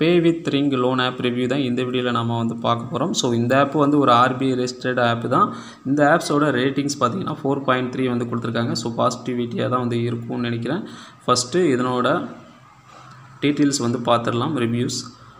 pay with ring loan app review தான் இந்த வீடியோவில் நம்ம வந்து பார்க்க போகிறோம் ஸோ இந்த ஆப் வந்து ஒரு ஆர்பிஐ ரெஜிஸ்டர்ட் ஆப் தான் இந்த ஆப்ஸோட ரேட்டிங்ஸ் பார்த்தீங்கன்னா ஃபோர் பாயிண்ட் த்ரீ வந்து கொடுத்துருக்காங்க ஸோ பாசிட்டிவிட்டியாக தான் வந்து இருக்கும்னு நினைக்கிறேன் ஃபஸ்ட்டு இதனோட டீட்டெயில்ஸ் வந்து பார்த்துடலாம் ரிவ்யூஸ்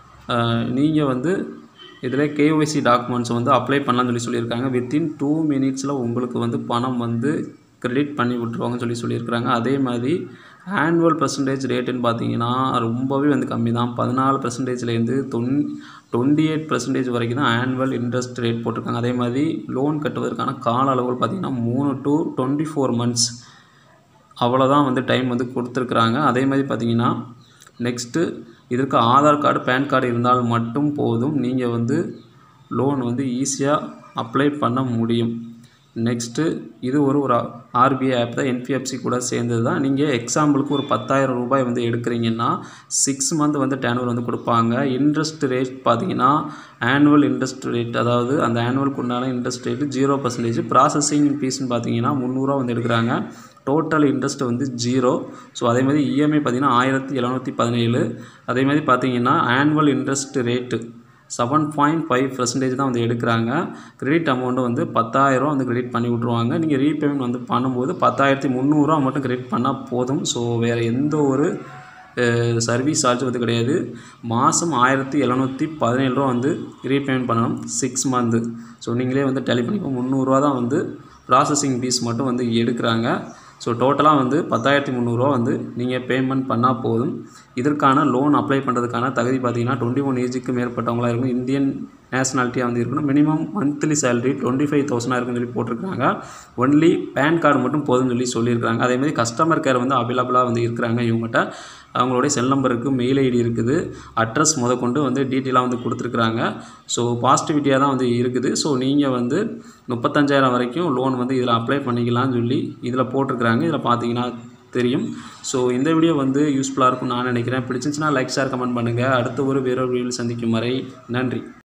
நீங்கள் வந்து இதில் கேஒய்சி டாக்குமெண்ட்ஸ் வந்து அப்ளை பண்ணலாம்னு சொல்லி சொல்லியிருக்காங்க வித்தின் டூ மினிட்ஸில் உங்களுக்கு வந்து பணம் வந்து கிரெடிட் பண்ணி விட்ருவாங்கன்னு சொல்லி சொல்லியிருக்கிறாங்க அதே மாதிரி ஆனுவல் பர்சன்டேஜ் ரேட்டுன்னு பார்த்தீங்கன்னா ரொம்பவே வந்து கம்மி தான் பதினாலு பர்சன்டேஜ்லேருந்து தொன் டுவெண்ட்டி எயிட் பர்சன்டேஜ் வரைக்கும் தான் ஆனுவல் இன்ட்ரெஸ்ட் ரேட் போட்டிருக்காங்க அதே மாதிரி லோன் கட்டுவதற்கான கால அளவுகள் பார்த்தீங்கன்னா மூணு டு டுவெண்ட்டி ஃபோர் மந்த்ஸ் அவ்வளோதான் வந்து டைம் வந்து கொடுத்துருக்குறாங்க அதே மாதிரி பார்த்தீங்கன்னா நெக்ஸ்ட்டு இதற்கு ஆதார் கார்டு பேன் கார்டு இருந்தால் மட்டும் போதும் நீங்கள் வந்து லோன் வந்து ஈஸியாக அப்ளை பண்ண முடியும் நெக்ஸ்ட்டு இது ஒரு ஒரு ஆர்பிஐ ஆப் தான் என்பிஎஃப்சி கூட சேர்ந்தது தான் நீங்கள் எக்ஸாம்பிளுக்கு ஒரு பத்தாயிரம் ரூபாய் வந்து எடுக்கிறீங்கன்னா சிக்ஸ் மந்த் வந்து டேனுவல் வந்து கொடுப்பாங்க இன்ட்ரெஸ்ட் ரேட் பார்த்தீங்கன்னா ஆனுவல் இன்ட்ரெஸ்ட் ரேட் அதாவது அந்த ஆனுவலுக்கு உண்டான interest rate zero percentage processing ஃபீஸ்னு பார்த்தீங்கன்னா முந்நூறுரூவா வந்து எடுக்கிறாங்க டோட்டல் இன்ட்ரெஸ்ட் வந்து ஜீரோ ஸோ அதே மாதிரி இஎம்ஐ பார்த்தீங்கன்னா ஆயிரத்தி எழுநூற்றி பதினேழு அதே மாதிரி பார்த்தீங்கன்னா annual interest rate seven point five percentage தான் வந்து எடுக்கிறாங்க கிரெடிட் அமௌண்ட்டு வந்து பத்தாயிரம் வந்து கிரெடிட் பண்ணி விட்ருவாங்க நீங்கள் ரீபேமெண்ட் வந்து பண்ணும்போது பத்தாயிரத்தி முந்நூறுரூவா மட்டும் கிரெடிட் பண்ணால் போதும் ஸோ வேறு எந்த ஒரு சர்வீஸ் சார்ஜ் வந்து கிடையாது மாதம் ஆயிரத்தி எழுநூற்றி பதினேழு ரூபா வந்து ரீபேமெண்ட் பண்ணணும் சிக்ஸ் மந்த்து ஸோ நீங்களே வந்து டெலி பண்ணிக்கோ முந்நூறுரூவா தான் வந்து ப்ராசஸிங் ஃபீஸ் மட்டும் வந்து எடுக்கிறாங்க ஸோ டோட்டலாக வந்து பத்தாயிரத்தி முந்நூறுரூவா வந்து நீங்கள் பேமெண்ட் பண்ணால் போதும் இதற்கான லோன் அப்ளை பண்ணுறதுக்கான தகுதி பார்த்தீங்கன்னா டுவெண்ட்டி ஒன் ஏஜுக்கு மேற்பட்டவங்களாக இருக்கணும் இந்தியன் நேஷனாலிட்டியாக வந்து இருக்கணும் minimum monthly salary twenty five தௌசண்டாக இருக்குன்னு சொல்லி போட்டிருக்காங்க ஒன்லி பேன் கார்டு மட்டும் போதும்னு சொல்லி சொல்லியிருக்காங்க அதேமாதிரி கஸ்டமர் கேர் வந்து அவைலபிளாக வந்து இருக்கிறாங்க இவங்ககிட்ட அவங்களுடைய செல் நம்பர் இருக்குது மெயில் ஐடி இருக்குது அட்ரஸ் முத கொண்டு வந்து டீட்டெயிலாக வந்து கொடுத்துருக்குறாங்க ஸோ பாசிட்டிவிட்டியாக தான் வந்து இருக்குது ஸோ நீங்கள் வந்து முப்பத்தஞ்சாயிரம் வரைக்கும் லோன் வந்து இதில் அப்ளை பண்ணிக்கலாம்னு சொல்லி இதில் போட்டிருக்கிறாங்க இதில் பார்த்தீங்கன்னா தெரியும் ஸோ இந்த வீடியோ வந்து யூஸ்ஃபுல்லாக இருக்கும்னு நான் நினைக்கிறேன் பிடிச்சிருந்துச்சுன்னா லைக் ஷேர் கமெண்ட் பண்ணுங்கள் அடுத்த ஒரு வேறொரு வீடியோவில் சந்திக்கும் வரை நன்றி